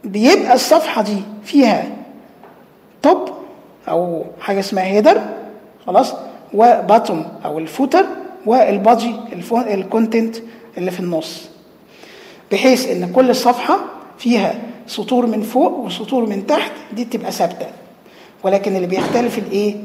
بيبقى الصفحه دي فيها توب او حاجه اسمها هيدر خلاص وباتوم او الفوتر والبادي الكونتنت اللي في النص بحيث ان كل صفحه فيها سطور من فوق وسطور من تحت دي تبقى ثابته ولكن اللي بيختلف الايه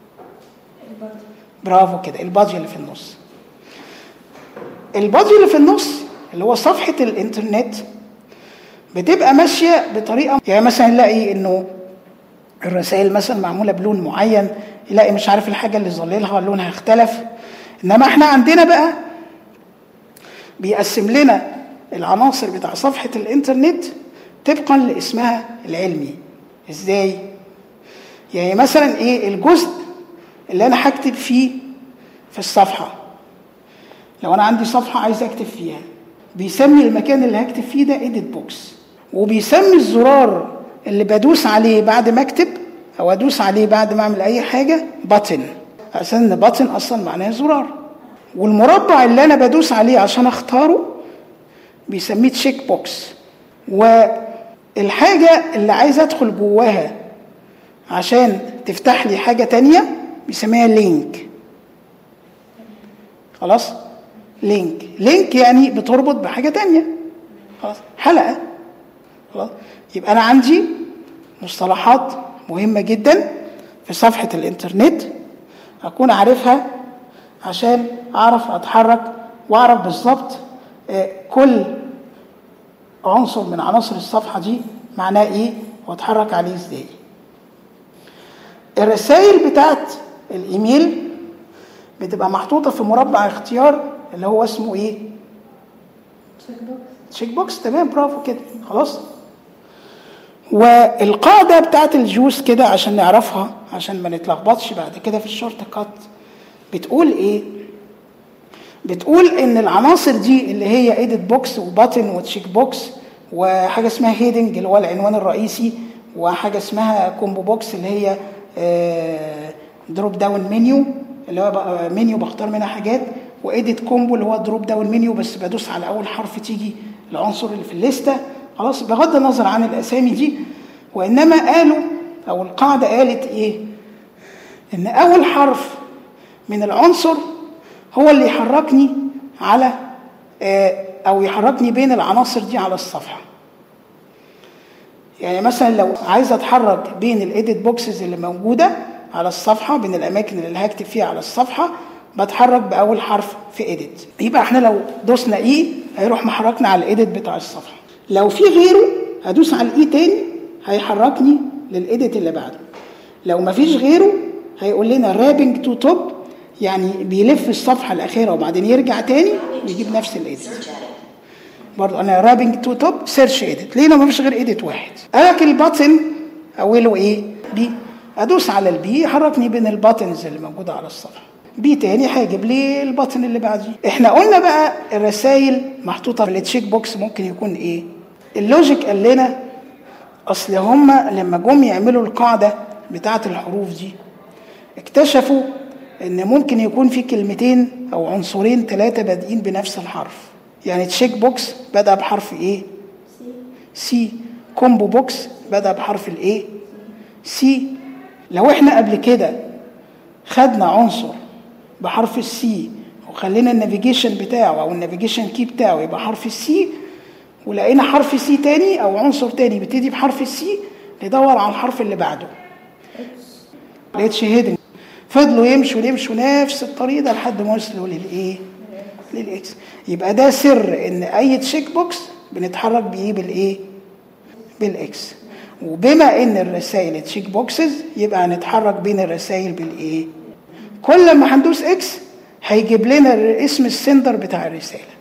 برافو كده البادي اللي في النص البادي اللي في النص اللي هو صفحه الانترنت بتبقى ماشيه بطريقه يعني مثلا نلاقي انه الرسائل مثلا معموله بلون معين يلاقي مش عارف الحاجه اللي ظللها لونها اختلف انما احنا عندنا بقى بيقسم لنا العناصر بتاع صفحه الانترنت طبقا لاسمها العلمي ازاي يعني مثلا ايه الجزء اللي انا هكتب فيه في الصفحه لو انا عندي صفحه عايز اكتب فيها بيسمي المكان اللي هكتب فيه ده ايديت بوكس وبيسمي الزرار اللي بدوس عليه بعد ما اكتب او ادوس عليه بعد ما اعمل اي حاجه باتن عشان باتن اصلا معناه زرار والمربع اللي انا بدوس عليه عشان اختاره بيسميه تشيك بوكس والحاجه اللي عايز ادخل جواها عشان تفتح لي حاجه تانية بيسميها لينك خلاص لينك لينك يعني بتربط بحاجه تانية خلاص حلقه خلاص يبقى انا عندي مصطلحات مهمه جدا في صفحه الانترنت اكون عارفها عشان اعرف اتحرك واعرف بالظبط كل عنصر من عناصر الصفحه دي معناه ايه واتحرك عليه ازاي الرسائل بتاعت الايميل بتبقى محطوطه في مربع اختيار اللي هو اسمه ايه تشيك بوكس تمام برافو كده خلاص والقاعده بتاعت الجوز كده عشان نعرفها عشان ما نتلخبطش بعد كده في الشورت كات بتقول ايه بتقول ان العناصر دي اللي هي ايديت بوكس وباتن وتشيك بوكس وحاجه اسمها هيدنج اللي هو العنوان الرئيسي وحاجه اسمها كومبو بوكس اللي هي دروب داون منيو اللي هو منيو بختار منها حاجات وايديت كومبو اللي هو دروب داون منيو بس بدوس على اول حرف تيجي العنصر اللي في الليسته خلاص بغض النظر عن الاسامي دي وانما قالوا او القاعده قالت ايه ان اول حرف من العنصر هو اللي يحركني على او يحركني بين العناصر دي على الصفحه يعني مثلا لو عايز اتحرك بين الايديت بوكسز اللي موجوده على الصفحه بين الاماكن اللي هكتب فيها على الصفحه بتحرك باول حرف في ايديت يبقى احنا لو دوسنا اي هيروح محركنا على الايديت بتاع الصفحه لو في غيره هدوس على الاي تاني هيحركني للايديت اللي بعده لو مفيش غيره هيقول لنا رابنج تو توب يعني بيلف الصفحه الاخيره وبعدين يرجع تاني ويجيب نفس الايديت برضه انا رابنج تو توب سيرش ايديت ليه ما فيش غير ايديت واحد قالك الباتن اوله ايه بي ادوس على البي يحركني بين الباتنز اللي موجوده على الصفحه بي تاني هيجيب لي الباتن اللي بعديه احنا قلنا بقى الرسائل محطوطه في التشيك بوكس ممكن يكون ايه اللوجيك قال لنا اصل هما لما جم يعملوا القاعده بتاعه الحروف دي اكتشفوا ان ممكن يكون في كلمتين او عنصرين ثلاثه بادئين بنفس الحرف يعني تشيك بوكس بدا بحرف ايه سي كومبو بوكس بدا بحرف الايه سي لو احنا قبل كده خدنا عنصر بحرف السي وخلينا النافيجيشن بتاعه او النافيجيشن كي بتاعه يبقى حرف السي ولقينا حرف سي تاني او عنصر تاني بيبتدي بحرف السي ندور على الحرف اللي بعده الاتش هيدنج فضلوا يمشوا يمشوا نفس الطريق ده لحد ما وصلوا للايه؟ للاكس يبقى ده سر ان اي تشيك بوكس بنتحرك بيه بالايه؟ بالاكس وبما ان الرسائل تشيك بوكسز يبقى هنتحرك بين الرسائل بالايه؟ كل ما هندوس اكس هيجيب لنا اسم السندر بتاع الرساله